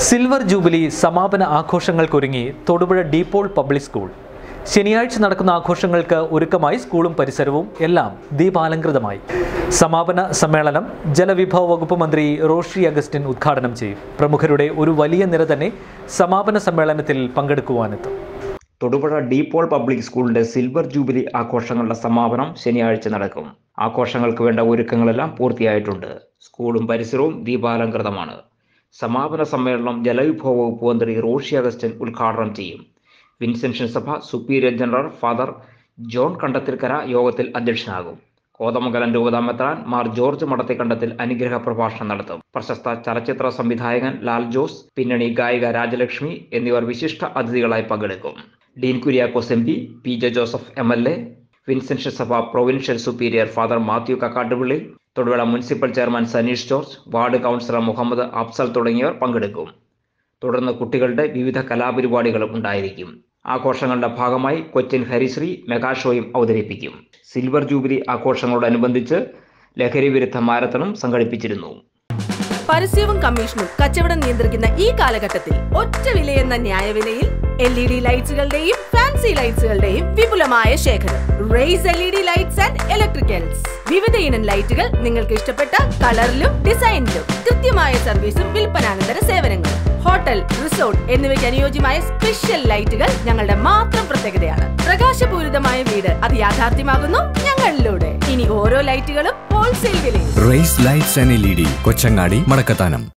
silver jubilee സമാപന ആഘോഷങ്ങൾക്കൊരുങ്ങി Thodupuzha DePaul public school ശനിയാഴ്ച നടക്കുന്ന ആഘോഷങ്ങൾക്ക് ഒരുക്കമായി സ്കൂളും പരിസരവും എല്ലാം ദീപാലങ്കൃതമായി സമാപന സമ്മേളനം ജലവിഭവ വകുപ്പ് മന്ത്രി റോഷി അഗസ്റ്റിൻ ഉദ്ഘാടനം ചെയ്യും പ്രമുഖരുടെ ഒരു വലിയ നിര തന്നെ സമാപന സമ്മേളനത്തിൽ പങ്കെടുക്കുവാനെത്തും തൊടുപുഴ ഡീപോൾ പബ്ലിക് സ്കൂളിന്റെ സിൽവർ ജൂബിലി ആഘോഷങ്ങളുടെ സമാപനം ശനിയാഴ്ച നടക്കും ആഘോഷങ്ങൾക്ക് വേണ്ട ഒരുക്കങ്ങളെല്ലാം പൂർത്തിയായിട്ടുണ്ട് സ്കൂളും പരിസരവും ദീപാലങ്കൃതമാണ് സമാപന സമ്മേളനം ജലവിഭവ വകുപ്പ് മന്ത്രി റോഷി അഗസ്റ്റിൻ ഉദ്ഘാടനം ചെയ്യും വിൻസെൻഷൻ സഭ superior general father John Kandathilkara യോഗത്തിൽ അധ്യക്ഷനാകും കോതമംഗലം രൂപതാമെത്രാൻ മാർ ജോർജ് മടത്തിക്കണ്ടത്തിൽ അനുഗ്രഹ പ്രഭാഷണം നടത്തും പ്രശസ്ത ചലച്ചിത്ര സംവിധായകൻ ലാൽ ജോസ് പിന്നണി ഗായിക രാജലക്ഷ്മി എന്നിവർ വിശിഷ്ട അതിഥികളായി പങ്കെടുക്കും Dean Kuriakose M P P J Joseph M L A Vincentian സഭ provincial superior father Matthew Kakkattupally Thodupuzha municipal chairman Saneesh George ward councillor Muhammad Afsal തുടങ്ങിയവർ പങ്കെടുക്കും തുടർന്ന് കുട്ടികളുടെ വിവിധ കലാപരിപാടികളും ഉണ്ടായിരിക്കും ആഘോഷങ്ങളുടെ ഭാഗമായി കൊച്ചിൻ ഹരിശ്രീ മെഗാ ഷോയും അവതരിപ്പിക്കും സിൽവർ ജൂബിലി ആഘോഷങ്ങളോടനുബന്ധിച്ച് ലഹരി വിരുദ്ധ മാരത്തണും സംഘടിപ്പിച്ചിരുന്നു പരസ്യവും കമ്മീഷനും കച്ചവടം നിയന്ത്രിക്കുന്ന ഈ കാലഘട്ടത്തിൽ ഒറ്റ വിലയെന്ന ന്യായവിലയിൽ എൽ ഇ ഡി ലൈറ്റ്സുകളുടെയും ഫാൻസി ലൈറ്റ്സുകളുടെയും വിപുലമായ ശേഖരം Race L E D lights and electricals വിവിധ ഇനം ലൈറ്റുകൾ നിങ്ങൾക്ക് ഇഷ്ടപ്പെട്ട കളറിലും ഡിസൈനിലും കൃത്യമായ സർവീസും വിൽപ്പനാനന്തര സേവനങ്ങളും ഹോട്ടൽ റിസോർട്ട് എന്നിവയ്ക്ക് അനുയോജ്യമായ സ്പെഷ്യൽ ലൈറ്റുകൾ ഞങ്ങളുടെ മാത്രം പ്രത്യേകതയാണ് പ്രകാശപൂരിതമായ വീട് അത് യാഥാർത്ഥ്യമാകുന്നു ഞങ്ങളിലൂടെ ഇനി ഓരോ ലൈറ്റുകളും ഹോൾസെയിൽ വിലയിൽ Race lights and L E D Kochangadi മടക്കത്താനം